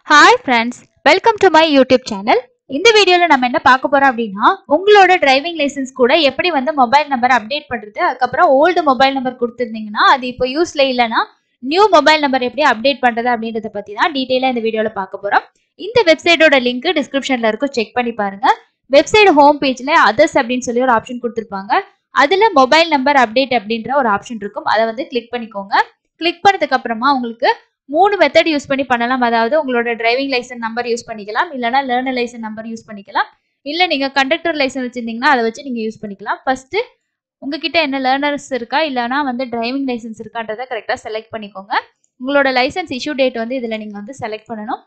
hi friends welcome to my YouTube channel இந்த வீடியோல நம்ம என்ன பார்க்க போறோம் அப்படின்னா உங்களோட டிரைவிங் லைசென்ஸ் கூட எப்படி வந்து மொபைல் நம்பர் அப்டேட் பண்றது அதுக்கப்புறம் ஓல்டு மொபைல் நம்பர் கொடுத்துருந்தீங்கன்னா அது இப்போ யூஸ்ல இல்லைன்னா நியூ மொபைல் நம்பர் எப்படி அப்டேட் பண்றது அப்படின்றத பத்தி தான் டீட்டெயிலா இந்த வீடியோல பார்க்க போறோம் இந்த வெப்சைட்டோட லிங்க் டிஸ்கிரிப்ஷன்ல இருக்கும் செக் பண்ணி பாருங்க வெப்சைட் ஹோம் பேஜ்ல அதர்ஸ் அப்படின்னு சொல்லி ஒரு ஆப்ஷன் கொடுத்துருப்பாங்க அதுல மொபைல் நம்பர் அப்டேட் அப்படின்ற ஒரு ஆப்ஷன் இருக்கும் அதை வந்து கிளிக் பண்ணிக்கோங்க கிளிக் பண்ணதுக்கு அப்புறமா உங்களுக்கு மூணு மெத்தட் யூஸ் பண்ணி பண்ணலாம் அதாவது உங்களோட டிரைவிங் லைசன்ஸ் நம்பர் யூஸ் பண்ணிக்கலாம் இல்லைனா லேர்னர் லைசன்ஸ் நம்பர் யூஸ் பண்ணிக்கலாம் இல்லை நீங்கள் கண்டக்டர் லைசன்ஸ் வச்சிருந்தீங்கன்னா அதை வச்சு நீங்கள் யூஸ் பண்ணிக்கலாம் ஃபர்ஸ்ட் உங்ககிட்ட என்ன லேர்னர்ஸ் இருக்கா இல்லைனா வந்து டிரைவிங் லைசன்ஸ் இருக்கான்றதை கரெக்டாக செலக்ட் பண்ணிக்கோங்க உங்களோட லைசன்ஸ் இஷ்யூ டேட் வந்து இதில் நீங்கள் வந்து செலக்ட் பண்ணணும்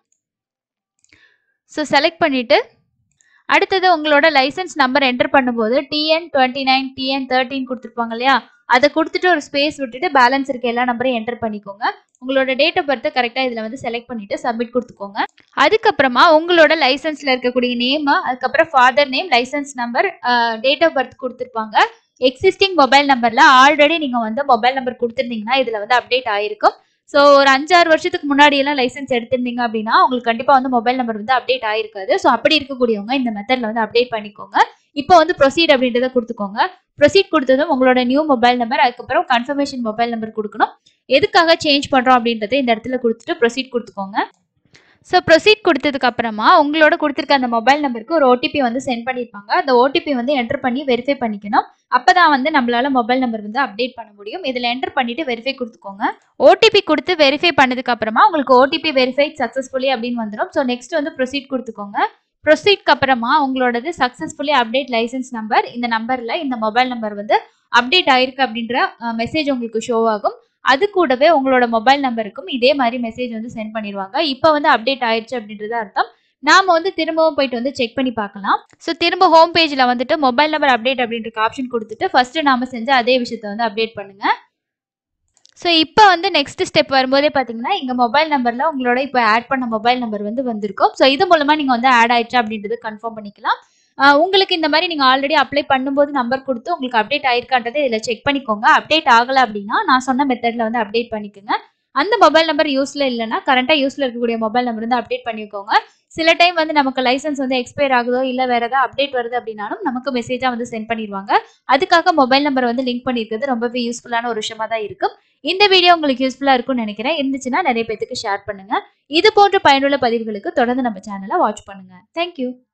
ஸோ செலக்ட் பண்ணிவிட்டு அடுத்தது உங்களோட லைசன்ஸ் நம்பர் என்டர் பண்ணும்போது TN twenty nine TN thirteen கொடுத்துருப்பாங்க இல்லையா அதை கொடுத்துட்டு ஒரு ஸ்பேஸ் விட்டுட்டு பேலன்ஸ் இருக்க எல்லா நம்பரையும் என்டர் பண்ணிக்கோங்க உங்களோட டேட் ஆஃப் பர்த்தை கரெக்டாக இதில் வந்து செலக்ட் பண்ணிட்டு சப்மிட் கொடுத்துக்கோங்க அதுக்கப்புறமா உங்களோட லைசன்ஸில் இருக்கக்கூடிய நேம் அதுக்கப்புறம் father name licence number date of birth கொடுத்துருப்பாங்க எக்ஸிஸ்டிங் மொபைல் நம்பரில் ஆல்ரெடி நீங்கள் வந்து மொபைல் நம்பர் கொடுத்துருந்தீங்கன்னா இதில் வந்து அப்டேட் ஆயிருக்கும் ஸோ ஒரு அஞ்சாறு வருஷத்துக்கு முன்னாடி எல்லாம் லைசன்ஸ் எடுத்திருந்தீங்க அப்படின்னா உங்களுக்கு கண்டிப்பாக வந்து மொபைல் நம்பர் வந்து அப்டேட் ஆயிருக்காது ஸோ அப்படி இருக்கக்கூடியவங்க இந்த மெத்தடில் வந்து அப்டேட் பண்ணிக்கோங்க இப்போ வந்து ப்ரொசீட் அப்படின்றத கொடுத்துக்கோங்க ப்ரொசீட் கொடுத்ததும் உங்களோட நியூ மொபைல் நம்பர் அதுக்கப்புறம் கன்ஃபர்மேஷன் மொபைல் நம்பர் கொடுக்கணும் எதுக்காக சேஞ்ச் பண்ணுறோம் அப்படின்றத இந்த இடத்துல கொடுத்துட்டு ப்ரொசீட் கொடுத்துக்கோங்க ஸோ ப்ரொசீட் கொடுத்ததுக்கு அப்புறமா உங்களோட கொடுத்துருக்க அந்த மொபைல் நம்பருக்கு ஒரு ஓடிபி வந்து சென்ட் பண்ணியிருப்பாங்க அந்த ஓடிபி வந்து என்டர் பண்ணி வெரிஃபை பண்ணிக்கணும் அப்போ தான் வந்து நம்மளால மொபைல் நம்பர் வந்து அப்டேட் பண்ண முடியும் இதில் என்டர் பண்ணிட்டு வெரிஃபை கொடுத்துக்கோங்க ஓடிபி கொடுத்து வெரிஃபை பண்ணதுக்கு அப்புறமா உங்களுக்கு ஓடிபி வெரிஃபைட் சக்ஸஸ்ஃபுல்லி அப்படின்னு வந்துடும் ஸோ நெக்ஸ்ட் வந்து ப்ரொசீட் கொடுத்துக்கோங்க ப்ரொசீட்க்கு அப்புறமா உங்களோடது சக்ஸஸ்ஃபுல்லி அப்டேட் லைசன்ஸ் நம்பர் இந்த நம்பரில் இந்த மொபைல் நம்பர் வந்து அப்டேட் ஆயிருக்கு அப்படின்ற மெசேஜ் உங்களுக்கு ஷோ ஆகும் அது கூடவே உங்களோட மொபைல் நம்பருக்கும் இதே மாதிரி மெசேஜ் வந்து சென்ட் பண்ணிடுவாங்க இப்போ வந்து அப்டேட் ஆயிடுச்சு அப்படின்றது அர்த்தம் நாம வந்து திரும்பவும் போயிட்டு வந்து செக் பண்ணி பார்க்கலாம் ஸோ திரும்ப ஹோம் பேஜில் வந்துட்டு மொபைல் நம்பர் அப்டேட் அப்படின்ற ஆப்ஷன் கொடுத்துட்டு ஃபர்ஸ்ட் நாம செஞ்ச அதே விஷயத்த வந்து அப்டேட் பண்ணுங்க ஸோ இப்போ வந்து நெக்ஸ்ட் ஸ்டெப் வரும்போதே பார்த்தீங்கன்னா இங்கே மொபைல் நம்பரில் உங்களோட இப்போ ஆட் பண்ண மொபைல் நம்பர் வந்து வந்திருக்கும் ஸோ இது மூலமாக நீங்கள் வந்து ஆட் ஆயிடுச்சு அப்படின்றது கன்ஃபார்ம் பண்ணிக்கலாம் உங்களுக்கு இந்த மாதிரி நீங்கள் ஆல்ரெடி அப்ளை பண்ணும்போது நம்பர் கொடுத்து உங்களுக்கு அப்டேட் ஆயிருக்கான்றதை இதில் செக் பண்ணிக்கோங்க அப்டேட் ஆகலை அப்படின்னா நான் சொன்ன மெத்தடில் வந்து அப்டேட் பண்ணிக்கோங்க அந்த மொபைல் நம்பர் யூஸில் இல்லைன்னா கரண்ட்டாக யூஸில் இருக்கக்கூடிய மொபைல் நம்பர் வந்து அப்டேட் பண்ணிக்கோங்க சில டைம் வந்து நமக்கு லைசன்ஸ் வந்து எக்ஸ்பயர் ஆகுதோ இல்லை வேறு ஏதாவது அப்டேட் வருது அப்படின்னாலும் நமக்கு மெசேஜாக வந்து சென்ட் பண்ணிடுவாங்க அதுக்காக மொபைல் நம்பர் வந்து லிங்க் பண்ணியிருக்கிறது ரொம்பவே யூஸ்ஃபுல்லான ஒரு விஷயமா தான் இருக்கும் இந்த வீடியோ உங்களுக்கு யூஸ்ஃபுல்லாக இருக்கும்னு நினைக்கிறேன் இருந்துச்சுன்னா நிறைய பேத்துக்கு ஷேர் பண்ணுங்க இது போன்ற பயனுள்ள பதிவுகளுக்கு தொடர்ந்து நம்ம சேனலை வாட்ச் பண்ணுங்க தேங்க்யூ